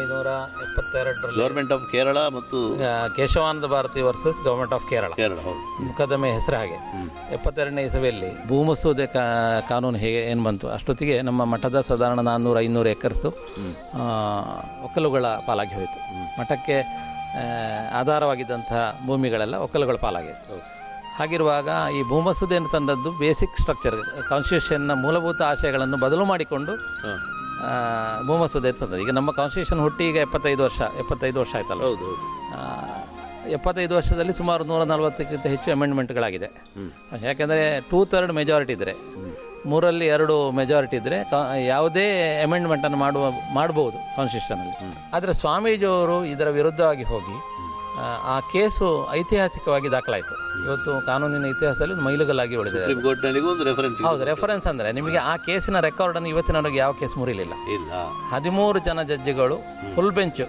ಒಂಬೈನೂರ ಎಪ್ಪತ್ತೆರಡರಲ್ಲಿ government of Kerala ಮತ್ತು Keshavananda Bharati versus government of Kerala Kerala ಹೌದು ಮುಖದಮೆ ಹೆಸರು ಹಾಗೆ ಎಪ್ಪತ್ತೆರಡನೇ ಇಸವಿಯಲ್ಲಿ ಭೂಮಸೂದೆ ಕಾ ಕಾನೂನು ಹೇಗೆ ಏನು ಬಂತು ಅಷ್ಟೊತ್ತಿಗೆ ನಮ್ಮ ಮಠದ ಸಾಧಾರಣ ನಾನ್ನೂರು ಐನೂರು ಎಕರ್ಸು ಆ, ಒಕ್ಕಲುಗಳ ಪಾಲಾಗಿ ಹೋಯಿತು ಮಠಕ್ಕೆ ಆ, ಆಧಾರವಾಗಿದ್ದಂತಹ ಭೂಮಿಗಳೆಲ್ಲ ಒಕ್ಕಲುಗಳ ಪಾಲಾಗಿತ್ತು ಹಾಗಿರುವಾಗ ಈ ಭೂಮಸೂದೆಯನ್ನು ತಂದದ್ದು ಬೇಸಿಕ್ ಸ್ಟ್ರಕ್ಚರ್ ಕಾನ್ಸ್ಟಿಟ್ಯೂಷನ್ನ ಮೂಲಭೂತ ಆಶಯಗಳನ್ನು ಬದಲು ಮಾಡಿಕೊಂಡು ಆ, ಭೂಮಸೂದೆ ತಂದದ್ದು ಈಗ ನಮ್ಮ ಕಾನ್ಸ್ಟಿಟ್ಯೂಷನ್ ಹುಟ್ಟಿ ಈಗ ಎಪ್ಪತ್ತೈದು ವರ್ಷ ಎಪ್ಪತ್ತೈದು ವರ್ಷ ಆಯ್ತಲ್ಲ ಹೌದು ಹೌದು ಆ, ಎಪ್ಪತ್ತೈದು ವರ್ಷದಲ್ಲಿ ಸುಮಾರು ನೂರ ನಲವತ್ತಕ್ಕಿಂತ ಹೆಚ್ಚು ಅಮೆಂಡ್ಮೆಂಟ್ಗಳಾಗಿದೆ ಯಾಕೆಂದರೆ ಟೂ ಥರ್ಡ್ ಮೆಜಾರಿಟಿ ಇದ್ದರೆ ಮೂರಲ್ಲಿ ಎರಡು ಮೆಜಾರಿಟಿ ಇದ್ದರೆ ಯಾವುದೇ ಅಮೆಂಡ್ಮೆಂಟನ್ನು ಮಾಡುವ ಮಾಡ್ಬೋದು ಕಾನ್ಸ್ಟಿಟ್ಯೂಷನಲ್ಲಿ ಆದರೆ ಸ್ವಾಮೀಜಿಯವರು ಇದರ ವಿರುದ್ಧವಾಗಿ ಹೋಗಿ ಆ, ಆ ಕೇಸು ಐತಿಹಾಸಿಕವಾಗಿ ದಾಖಲಾಯಿತು ಇವತ್ತು ಕಾನೂನಿನ ಇತಿಹಾಸದಲ್ಲಿ ಒಂದು ಮೈಲುಗಲ್ಲಾಗಿ ಉಳಿದಿದೆ ಸುಪ್ರೀಂ ಕೋರ್ಟ್ನಲ್ಲಿಗೂ ಒಂದು ರೆಫರೆನ್ಸ್ ಹೌದು ರೆಫರೆನ್ಸ್ ಅಂದರೆ ನಿಮಗೆ ಆ ಕೇಸಿನ ರೆಕಾರ್ಡನ್ನು ಇವತ್ತಿನವರೆಗೆ ಯಾವ ಕೇಸ್ ಮುರಿಲಿಲ್ಲ ಇಲ್ಲ ಹದಿಮೂರು ಜನ ಜಡ್ಜಿಗಳು ಫುಲ್ ಬೆಂಚ್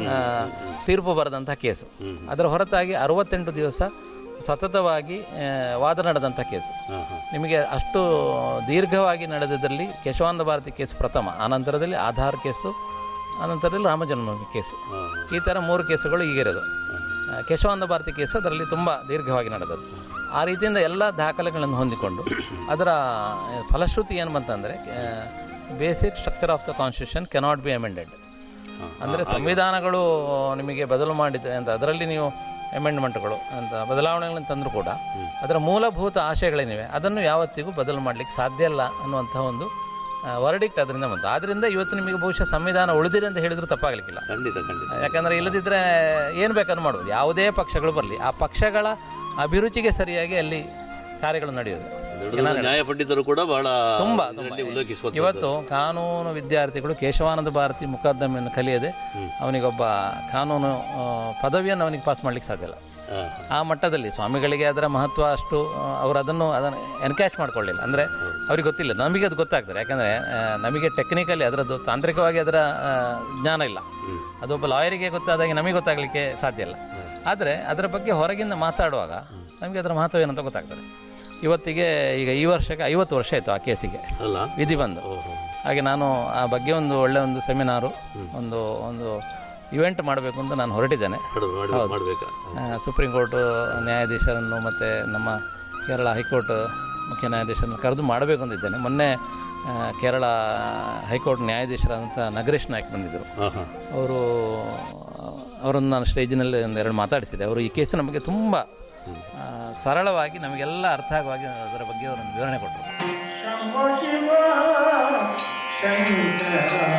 ತೀರ್ಪು ಬರೆದಂಥ ಕೇಸು ಅದರ ಹೊರತಾಗಿ ಅರವತ್ತೆಂಟು ದಿವಸ ಸತತವಾಗಿ ಆ, ವಾದ ನಡೆದಂಥ ಕೇಸು ಹಾಂ ಹಾಂ ನಿಮಗೆ ಅಷ್ಟು ದೀರ್ಘವಾಗಿ ನಡೆದಿದ್ದಲ್ಲಿ ಕೇಶವಾನಂದ ಭಾರತಿ ಕೇಸು ಪ್ರಥಮ ಆನಂತರದಲ್ಲಿ ಆಧಾರ್ ಕೇಸು ಆನಂತರದಲ್ಲಿ ರಾಮಜನ್ಮಭೂಮಿ ಕೇಸು ಈ ಥರ ಮೂರು ಕೇಸುಗಳು ಈಗಿರೋದು ಆ, ಕೇಶವಾನಂದ ಭಾರತಿ ಕೇಸು ಅದರಲ್ಲಿ ತುಂಬ ದೀರ್ಘವಾಗಿ ನಡೆದದ್ದು ಆ ರೀತಿಯಿಂದ ಎಲ್ಲ ದಾಖಲೆಗಳನ್ನು ಹೊಂದಿಕೊಂಡು ಅದರ ಆ, ಫಲಶ್ರುತಿ ಏನು ಬಂತಂದರೆ basic structure of the constitution cannot be amended ಅಂದರೆ ಸಂವಿಧಾನಗಳು ನಿಮಗೆ ಬದಲು ಮಾಡಿದೆ ಅಂತ ಅದರಲ್ಲಿ ನೀವು ಅಮೆಂಡ್ಮೆಂಟ್ಗಳು ಅಂತ ಬದಲಾವಣೆಗಳನ್ನು ತಂದರೂ ಕೂಡ ಅದರ ಮೂಲಭೂತ ಆಶಯಗಳೇನಿವೆ ಅದನ್ನು ಯಾವತ್ತಿಗೂ ಬದಲು ಮಾಡಲಿಕ್ಕೆ ಸಾಧ್ಯ ಇಲ್ಲ ಅನ್ನುವಂಥ ಒಂದು ವರ್ಡಿಕ್ಟ್ ಅದರಿಂದ ಬಂತು ಆದ್ದರಿಂದ ಇವತ್ತು ನಿಮಗೆ ಬಹುಶಃ ಸಂವಿಧಾನ ಉಳಿದಿದೆ ಅಂತ ಹೇಳಿದ್ರು ತಪ್ಪಾಗಲಿಕ್ಕಿಲ್ಲ ಖಂಡಿತ ಖಂಡಿತ ಯಾಕಂದರೆ ಇಲ್ಲದಿದ್ದರೆ ಏನು ಬೇಕಾದ್ರೂ ಮಾಡ್ಬೋದು ಯಾವುದೇ ಪಕ್ಷಗಳು ಬರಲಿ ಆ ಪಕ್ಷಗಳ ಅಭಿರುಚಿಗೆ ಸರಿಯಾಗಿ ಅಲ್ಲಿ ಕಾರ್ಯಗಳು ನಡೆಯೋದು ದೊಡ್ಡ ನ್ಯಾಯ ಪಂಡಿತರು ಕೂಡ ಬಹಳ ತುಂಬ ಇದರಲ್ಲಿ ಉಲ್ಲೇಖಿಸುವಂತ ಇವತ್ತು ಕಾನೂನು ವಿದ್ಯಾರ್ಥಿಗಳು ಕೇಶವಾನಂದ ಭಾರತಿ ಮುಖದ್ದಮೆಯನ್ನು ಕಲಿಯದೆ ಅವನಿಗೊಬ್ಬ ಕಾನೂನು ಆ, ಪದವಿಯನ್ನು ಅವನಿಗೆ ಪಾಸ್ ಮಾಡ್ಲಿಕ್ಕೆ ಸಾಧ್ಯ ಇಲ್ಲ ಆ ಮಟ್ಟದಲ್ಲಿ ಸ್ವಾಮಿಗಳಿಗೆ ಅದರ ಮಹತ್ವ ಅಷ್ಟು ಆ, ಅವರು ಅದನ್ನು ಅದನ್ನು ಎನ್ಕ್ಯಾಶ್ ಮಾಡ್ಕೊಳ್ಳಿಲ್ಲ ಅಂದರೆ ಅವ್ರಿಗೆ ಗೊತ್ತಿಲ್ಲ ನಮಗೆ ಅದು ಗೊತ್ತಾಗ್ತದೆ ಯಾಕಂದರೆ ನಮಗೆ ಟೆಕ್ನಿಕಲಿ ಅದರದ್ದು ತಾಂತ್ರಿಕವಾಗಿ ಅದರ ಆ, ಜ್ಞಾನ ಇಲ್ಲ ಅದೊಬ್ಬ ಲಾಯರಿಗೆ ಗೊತ್ತಾದಾಗೆ ನಮಗೆ ಗೊತ್ತಾಗಲಿಕ್ಕೆ ಸಾಧ್ಯ ಇಲ್ಲ ಆದರೆ ಅದರ ಬಗ್ಗೆ ಹೊರಗಿಂದ ಮಾತಾಡುವಾಗ ನಮಗೆ ಅದರ ಮಹತ್ವ ಏನಂತ ಗೊತ್ತಾಗ್ತದೆ ಇವತ್ತಿಗೆ ಈಗ ಈ ವರ್ಷಕ್ಕೆ ಐವತ್ತು ವರ್ಷ ಆಯಿತು ಆ ಕೇಸಿಗೆ ಅಲ್ಲ ವಿಧಿ ಬಂದು ಹಾಗೆ ನಾನು ಆ ಬಗ್ಗೆ ಒಂದು ಒಳ್ಳೆ ಒಂದು ಸೆಮಿನಾರು ಒಂದು ಒಂದು ಇವೆಂಟ್ ಮಾಡಬೇಕು ಅಂತ ನಾನು ಹೊರಟಿದ್ದೇನೆ ಮಾಡು ಮಾಡು ಮಾಡ್ಬೇಕಾ ಆ, ಸುಪ್ರೀಂ ಕೋರ್ಟ್ ನ್ಯಾಯಾಧೀಶರನ್ನು ಮತ್ತು ನಮ್ಮ ಕೇರಳ ಹೈಕೋರ್ಟ್ ಮುಖ್ಯ ನ್ಯಾಯಾಧೀಶರನ್ನು ಕರೆದು ಮಾಡಬೇಕು ಅಂತಿದ್ದೇನೆ ಮೊನ್ನೆ ಆ, ಕೇರಳ ಹೈಕೋರ್ಟ್ ನ್ಯಾಯಾಧೀಶರಾದಂಥ ನಗರೇಶ್ ನಾಯ್ಕ್ ಬಂದಿದ್ದರು ಹಾಂ ಹಾಂ ಅವರು ಅವರನ್ನು ನಾನು ಸ್ಟೇಜಿನಲ್ಲಿ ಒಂದೆರಡು ಮಾತಾಡಿಸಿದೆ ಅವರು ಈ ಕೇಸು ನಮಗೆ ತುಂಬ ಆ, ಸರಳವಾಗಿ ನಮಗೆಲ್ಲ ಅರ್ಥ ಆಗುವಾಗಿ ಅದರ ಬಗ್ಗೆ ಅವರನ್ನು ವಿವರಣೆ ಕೊಟ್ಟರು ಶಂಭೋ ಶಿವ ಶಂಕರ